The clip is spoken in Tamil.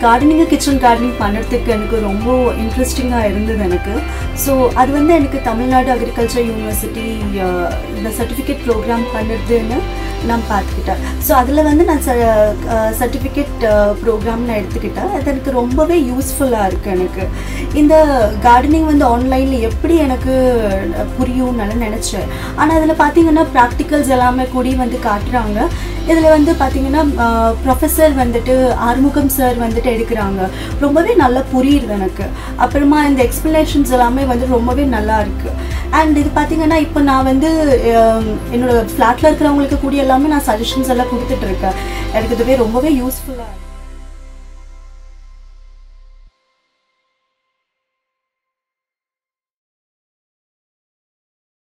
கார்டனிங்கு கிச்சன் கார்டனிங் பண்ணுறதுக்கு எனக்கு ரொம்ப இன்ட்ரெஸ்டிங்காக இருந்தது எனக்கு ஸோ அது வந்து எனக்கு தமிழ்நாடு அக்ரிகல்ச்சர் யூனிவர்சிட்டி இந்த சர்டிஃபிகேட் ப்ரோக்ராம் பண்ணுறதுன்னு நான் பார்த்துக்கிட்டேன் ஸோ அதில் வந்து நான் சர்டிஃபிகேட் ப்ரோக்ராம் நான் எடுத்துக்கிட்டேன் அது எனக்கு ரொம்பவே யூஸ்ஃபுல்லாக இருக்குது எனக்கு இந்த கார்டனிங் வந்து ஆன்லைனில் எப்படி எனக்கு புரியும்னு நான் நினச்சேன் ஆனால் அதில் பார்த்தீங்கன்னா ப்ராக்டிக்கல்ஸ் எல்லாமே கூடி வந்து காட்டுறாங்க இதில் வந்து பார்த்தீங்கன்னா ப்ரொஃபஸர் வந்துட்டு ஆறுமுகம் சார் வந்துட்டு எடுக்கிறாங்க ரொம்பவே நல்லா புரியுது எனக்கு அப்புறமா இந்த எக்ஸ்ப்ளனேஷன்ஸ் எல்லாமே வந்து ரொம்பவே நல்லா இருக்கு அண்ட் இது பார்த்தீங்கன்னா இப்போ நான் வந்து அஹ், என்னோட ஃப்ளாட்டில் இருக்கிறவங்களுக்கு கூடிய எல்லாமே நான் சஜஷன்ஸ் எல்லாம் கொடுத்துட்டு இருக்கேன் எனக்கு இதுவே ரொம்பவே யூஸ்ஃபுல்லாக இருக்கு